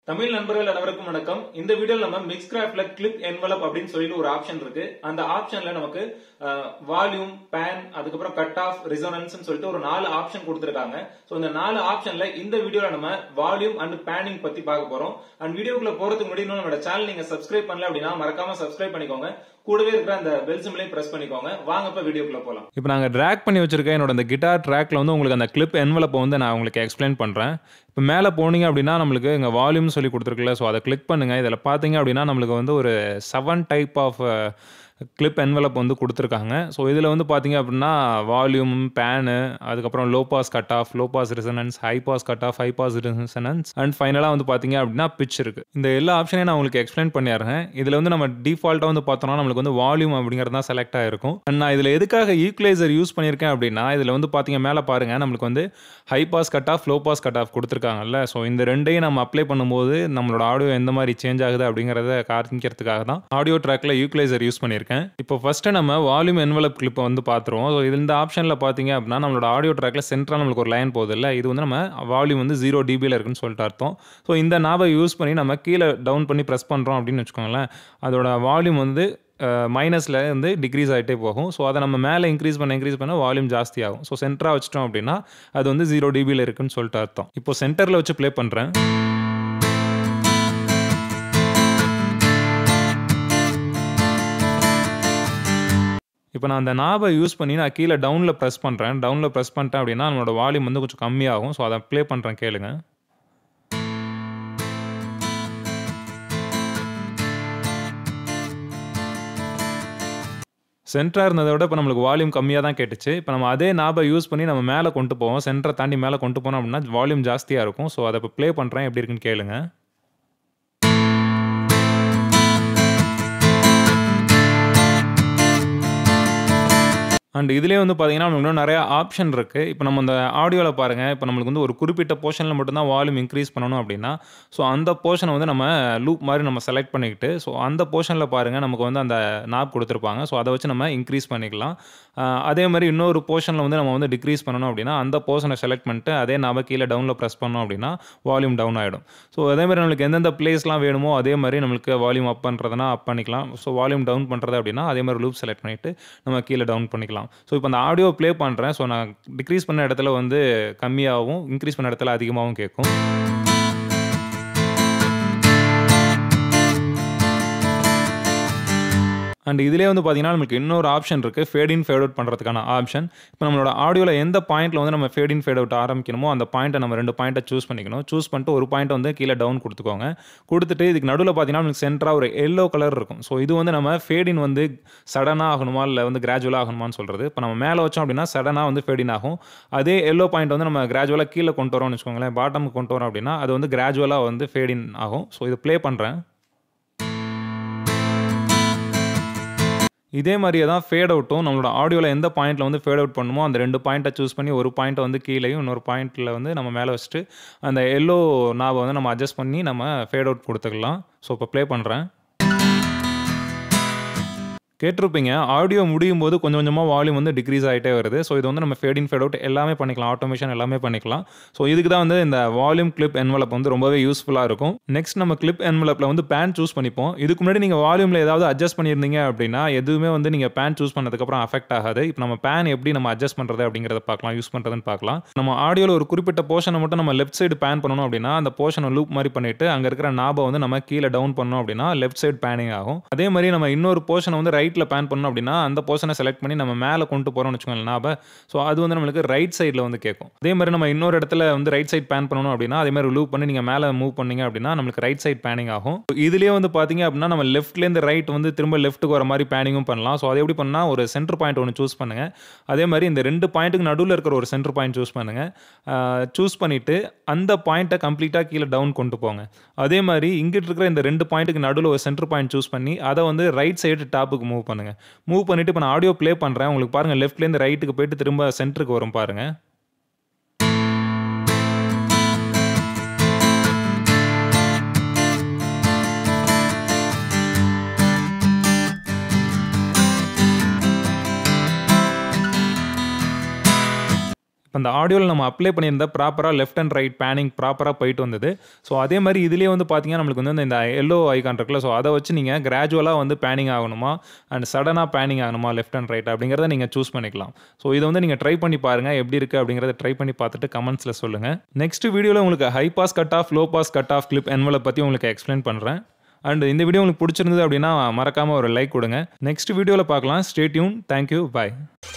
தமிழ் நண்பர்கள் அனைவருக்கும் வணக்கம் இந்த வீடியோல நம்ம மிக்ஸ் கிராஃப்ட்ல கிளிப் என்வலப் அப்படின்னு சொல்லிட்டு ஒரு ஆப்ஷன் இருக்கு அந்த ஆப்ஷன்ல நமக்கு வால்யூம் பேன் அதுக்கப்புறம் கட் ஆஃப் ரிசோனன்ஸ் சொல்லிட்டு ஒரு நாலு ஆப்ஷன் கொடுத்திருக்காங்க சோ இந்த நாலு ஆப்ஷன்ல இந்த வீடியோல நம்ம வால்யூம் அண்ட் பேனிங் பத்தி பார்க்க போறோம் அண்ட் வீடியோக்குள்ள போறதுக்கு முன்னாடி இன்னும் நம்மளோட சேனல் நீங்க சப்ஸ்கிரைப் பண்ணல அப்படின்னா மறக்காம சப்ஸ்கிரைப் பண்ணிக்கோங்க கூடவே இருக்கிற அந்த பெல் சிம்லையும் பிரஸ் பண்ணிக்கோங்க வாங்க இப்ப வீடியோக்குள்ள போலாம் இப்போ நாங்கள் ட்ராக் பண்ணி வச்சிருக்க என்னோட அந்த கிட்டார் ட்ராக்ல வந்து உங்களுக்கு அந்த கிளிப் என்வலப்பை வந்து நான் உங்களுக்கு எக்ஸ்பிளைன் பண்ணுறேன் இப்போ மேலே போனீங்க அப்படின்னா நம்மளுக்கு இங்கே வால்யூம் சொல்லி கொடுத்துருக்குல்ல ஸோ அதை கிளிக் பண்ணுங்கள் இதில் பார்த்தீங்க அப்படின்னா நம்மளுக்கு வந்து ஒரு seven type of clip envelope வந்து கொடுத்துருக்காங்க ஸோ இதில் வந்து பார்த்தீங்க அப்படின்னா வால்யூம் பேனு அதுக்கப்புறம் low pass cut off low pass resonance high pass cut off high pass resonance and ஃபைனலாக வந்து பார்த்தீங்க அப்படின்னா பிச் இருக்குது இந்த எல்லா ஆப்ஷனையும் நான் உங்களுக்கு எக்ஸ்பிளைன் பண்ணிடுறேன் இதில் வந்து நம்ம டிஃபால்ட்டாக வந்து பார்த்தோம்னா நம்மளுக்கு வந்து வால்யூம் அப்படிங்கிறது தான் செலக்ட் ஆகிருக்கும் அண்ட் நான் இதில் எதுக்காக ஈக்குவலைசர் யூஸ் பண்ணியிருக்கேன் அப்படின்னா இதில் வந்து பார்த்தீங்க மேலே பாருங்கள் நம்மளுக்கு வந்து high pass cut off low pass cut off கொடுத்துருக்காங்கல்ல ஸோ இந்த ரெண்டையும் நம்ம அப்ளை பண்ணும்போது நம்மளோட ஆடியோ எந்த மாதிரி சேஞ்ச் ஆகுது அப்படிங்கிறத காமிக்கிறதுக்காக தான் ஆடியோ ட்ராக்ல ஈக்குவலைசர் யூஸ் பண்ணியிருக்கேன் இப்போ ஃபஸ்ட்டு நம்ம வால்யூம் என்வலப் கிளிப்பை வந்து பார்த்துருவோம் ஸோ இது இந்த ஆப்ஷனில் பார்த்தீங்க அப்படின்னா நம்மளோட ஆடியோ ட்ராக்ல சென்டராக நம்மளுக்கு ஒரு லைன் போகுது இல்லை இது வந்து நம்ம வால்யூம் வந்து ஜீரோ டிபியில் இருக்குன்னு சொல்லிட்டு அர்த்தம் ஸோ இந்த நாபை யூஸ் பண்ணி நம்ம கீழே டவுன் பண்ணி ப்ரெஸ் பண்ணுறோம் அப்படின்னு வச்சுக்கோங்களேன் அதோட வால்யூம் வந்து மைனஸில் வந்து டிக்ரீஸ் ஆகிட்டே போகும் ஸோ அதை நம்ம மேலே இன்க்ரீஸ் பண்ண இன்க்ரீஸ் பண்ண வால்யூம் ஜாஸ்தி ஆகும் ஸோ சென்டராக வச்சிட்டோம் அப்படின்னா அது வந்து ஜீரோ டிபியில் இருக்குன்னு சொல்லிட்டு அர்த்தம் இப்போ சென்டரில் வச்சு ப்ளே பண்ணுறேன் இப்போ நான் அந்த நாபை யூஸ் பண்ணி நான் கீழே டவுனில் ப்ரெஸ் பண்ணுறேன் டவுனில் ப்ரெஸ் பண்ணிட்டேன் அப்படின்னா நம்மளோட வால்யூம் வந்து கொஞ்சம் கம்மியாகும் ஸோ அதை ப்ளே பண்ணுறேன் கேளுங்க சென்டராக இருந்ததை விட இப்போ நம்மளுக்கு வால்யூம் கம்மியாக தான் கேட்டுச்சு இப்போ நம்ம அதே நாபை யூஸ் பண்ணி நம்ம மேலே கொண்டு போவோம் சென்டரை தாண்டி மேலே கொண்டு போனோம் அப்படின்னா வால்யூம் ஜாஸ்தியாக இருக்கும் ஸோ அதை இப்போ ப்ளே பண்ணுறேன் எப்படி இருக்குன்னு கேளுங்க அண்ட் இதுலேயே வந்து பார்த்தீங்கன்னா நம்மளுக்கு இன்னும் நிறைய ஆப்ஷன் இருக்குது இப்போ நம்ம அந்த ஆடியோவில் பாருங்கள் இப்போ நம்மளுக்கு வந்து ஒரு குறிப்பிட்ட போர்ஷனில் மட்டும்தான் வால்யூம் இன்க்ரீஸ் பண்ணணும் அப்படின்னா ஸோ அந்த போர்ஷனை வந்து நம்ம லூப் மாதிரி நம்ம செலக்ட் பண்ணிக்கிட்டு ஸோ அந்த போர்ஷனில் பாருங்கள் நமக்கு வந்து அந்த நாப் கொடுத்துருப்பாங்க ஸோ அதை வச்சு நம்ம இன்க்ரீஸ் பண்ணிக்கலாம் அதே மாதிரி இன்னொரு போர்ஷனில் வந்து நம்ம வந்து டிக்ரீஸ் பண்ணணும் அப்படின்னா அந்த போர்ஷனை செலக்ட் பண்ணிட்டு அதே நாம கீழே டவுனில் ப்ரெஸ் பண்ணோம் அப்படின்னா வால்யூம் டவுன் ஆகிடும் ஸோ அதே மாதிரி நம்மளுக்கு எந்தெந்த பிளேஸ்லாம் வேணுமோ அதே மாதிரி நம்மளுக்கு வால்யூம் அப் பண்ணுறதுனா அப் பண்ணிக்கலாம் ஸோ வால்யூம் டவுன் பண்ணுறது அப்படின்னா அதே மாதிரி லூப் செலக்ட் பண்ணிவிட்டு நம்ம கீழே டவுன் பண்ணிக்கலாம் ஸோ இப்போ அந்த ஆடியோ ப்ளே பண்ணுறேன் ஸோ நான் டிக்ரீஸ் பண்ண இடத்துல வந்து கம்மியாகவும் இன்க்ரீஸ் பண்ண இடத்துல அதிகமாகவும் கேட்கும் அண்ட் இதிலே வந்து பார்த்தீங்கன்னா நமக்கு இன்னொரு ஆப்ஷன் இருக்குது ஃபேட் இன் ஃபேட் அவுட் பண்ணுறதுக்கான ஆப்ஷன் இப்போ நம்மளோட ஆடியோவில் எந்த பாயிண்ட்டில் வந்து நம்ம ஃபேட் இன் ஃபேட் அவுட் ஆரம்பிக்கணுமோ அந்த பாயிண்ட்டை நம்ம ரெண்டு பாயிண்ட்டை சூஸ் பண்ணிக்கணும் சூஸ் பண்ணிட்டு ஒரு பாயிண்ட்டை வந்து கீழே டவுன் கொடுத்துக்கோங்க கொடுத்துட்டு இதுக்கு நடுவில் பார்த்தீங்கன்னா நமக்கு சென்டராக ஒரு எல்லோ கலர் இருக்கும் ஸோ இது வந்து நம்ம ஃபேட் இன் வந்து சடனாக ஆகணுமா இல்லை வந்து கிராஜுவலாக ஆகணுமான்னு சொல்கிறது இப்போ நம்ம மேலே வச்சோம் அப்படின்னா சடனாக வந்து ஃபேட் இன் ஆகும் அதே எல்லோ பாயிண்ட் வந்து நம்ம கிராஜுவலாக கீழே கொண்டு வரோம்னு வச்சுக்கோங்களேன் பாட்டமுக்கு கொண்டு வரோம் அப்படின்னா அது வந்து கிராஜுவலாக வந்து ஃபேட் இன் ஆகும் ஸோ இது ப்ளே பண்ணுறேன் இதே மாதிரியே தான் ஃபேட் அவுட்டும் நம்மளோட ஆடியோவில் எந்த பாயிண்ட்டில் வந்து ஃபேட் அவுட் பண்ணுமோ அந்த ரெண்டு பாயிண்ட்டை சூஸ் பண்ணி ஒரு பாயிண்ட்டை வந்து கீழேயும் இன்னொரு பாயிண்ட்டில் வந்து நம்ம மேலே வச்சுட்டு அந்த எல்லோ நாவை வந்து நம்ம அட்ஜஸ்ட் பண்ணி நம்ம ஃபேட் அவுட் கொடுத்துக்கலாம் ஸோ இப்போ ப்ளே பண்ணுறேன் கேட்டிருப்பீங்க ஆடியோ முடியும் போது கொஞ்சம் கொஞ்சமாக வால்யூம் வந்து டிக்ரீஸ் ஆகிட்டே வருது ஸோ இது வந்து நம்ம ஃபேட் இன் ஃபேட் அவுட் எல்லாமே பண்ணிக்கலாம் ஆட்டோமேஷன் எல்லாமே பண்ணிக்கலாம் ஸோ இதுக்கு தான் வந்து இந்த வால்யூம் கிளிப் என்வலப் வந்து ரொம்பவே யூஸ்ஃபுல்லாக இருக்கும் நெக்ஸ்ட் நம்ம கிளிப் என்வலப்பில் வந்து பேன் சூஸ் பண்ணிப்போம் இதுக்கு முன்னாடி நீங்கள் வால்யூமில் ஏதாவது அட்ஜஸ்ட் பண்ணியிருந்தீங்க அப்படின்னா எதுவுமே வந்து நீங்கள் பேன் சூஸ் பண்ணதுக்கப்புறம் அஃபெக்ட் ஆகாது இப்போ நம்ம பேன் எப்படி நம்ம அட்ஜஸ்ட் பண்ணுறது அப்படிங்கிறத பார்க்கலாம் யூஸ் பண்ணுறதுன்னு பார்க்கலாம் நம்ம ஆடியோவில் ஒரு குறிப்பிட்ட போர்ஷனை மட்டும் நம்ம லெஃப்ட் சைடு பேன் பண்ணணும் அப்படின்னா அந்த போர்ஷனை லூப் மாதிரி பண்ணிட்டு அங்கே இருக்கிற நாபை வந்து நம்ம கீழே டவுன் பண்ணோம் அப்படின்னா லெஃப்ட் சைடு பேனிங் ஆகும் அதே மாதிரி நம்ம இன்னொரு போர்ஷனை வந்து ரைட்டில் பேன் பண்ணோம் அப்படின்னா அந்த போர்ஷனை செலக்ட் பண்ணி நம்ம மேலே கொண்டு போகிறோம்னு வச்சுக்கோங்களேன் நாப ஸோ அது வந்து நம்மளுக்கு ரைட் சைடில் வந்து கேட்கும் அதே மாதிரி நம்ம இன்னொரு இடத்துல வந்து ரைட் சைட் பேன் பண்ணணும் அப்படின்னா அதே மாதிரி லூப் பண்ணி நீங்கள் மேலே மூவ் பண்ணீங்க அப்படின்னா நம்மளுக்கு ரைட் சைட் பேனிங் ஆகும் இதுலேயே வந்து பார்த்தீங்க அப்படின்னா நம்ம லெஃப்ட்லேருந்து ரைட் வந்து திரும்ப லெஃப்ட்டுக்கு வர மாதிரி பேனிங்கும் பண்ணலாம் ஸோ அது எப்படி பண்ணால் ஒரு சென்டர் பாயிண்ட் ஒன்று சூஸ் பண்ணுங்கள் அதே மாதிரி இந்த ரெண்டு பாயிண்ட்டுக்கு நடுவில் இருக்கிற ஒரு சென்டர் பாயிண்ட் சூஸ் பண்ணுங்கள் சூஸ் பண்ணிவிட்டு அந்த பாயிண்ட்டை கம்ப்ளீட்டாக கீழே டவுன் கொண்டு போங்க அதே மாதிரி இங்கிட்டு இருக்கிற இந்த ரெண்டு பாயிண்ட்டுக்கு நடுவில் ஒரு சென்டர் பாயிண்ட் சூஸ் பண்ணி அதை வந்து ரைட் சைடு டாப்புக்கு மூவ் பண்ணுங்கள் மூவ் பண்ணிவிட்டு இப்போ நான் ஆடியோ ப்ளே பண்ணுறேன் உங்களுக்கு பாருங்கள் லெஃப்ட்லேருந்து ரைட்டுக்கு போயிட்டு திரும்ப சென்டருக்கு வரும் பாருங்கள் இப்போ அந்த ஆடியோவில் நம்ம அப்ளை பண்ணியிருந்த ப்ராப்பராக லெஃப்ட் அண்ட் ரைட் பேனிங் ப்ராப்பராக போயிட்டு வந்தது ஸோ அதே மாதிரி இதுலேயே வந்து பார்த்தீங்கன்னா நம்மளுக்கு வந்து இந்த எல்லோ ஐகான் இருக்குல்ல ஸோ அதை வச்சு நீங்கள் கிராஜுவலாக வந்து பேனிங் ஆகணுமா அண்ட் சடனாக பேனிங் ஆகணுமா லெஃப்ட் அண்ட் ரைட் அப்படிங்கிறத நீங்கள் சூஸ் பண்ணிக்கலாம் ஸோ இதை வந்து நீங்கள் ட்ரை பண்ணி பாருங்கள் எப்படி இருக்குது அப்படிங்கிறத ட்ரை பண்ணி பார்த்துட்டு கமெண்ட்ஸில் சொல்லுங்கள் நெக்ஸ்ட் வீடியோவில் உங்களுக்கு high pass cut off low pass cut off clip என்வலை பற்றி உங்களுக்கு எக்ஸ்பிளைன் பண்ணுறேன் அண்ட் இந்த வீடியோ உங்களுக்கு பிடிச்சிருந்தது அப்படின்னா மறக்காமல் ஒரு லைக் கொடுங்க நெக்ஸ்ட் வீடியோவில் பார்க்கலாம் ஸ்டே டியூன் தேங்க்யூ பாய்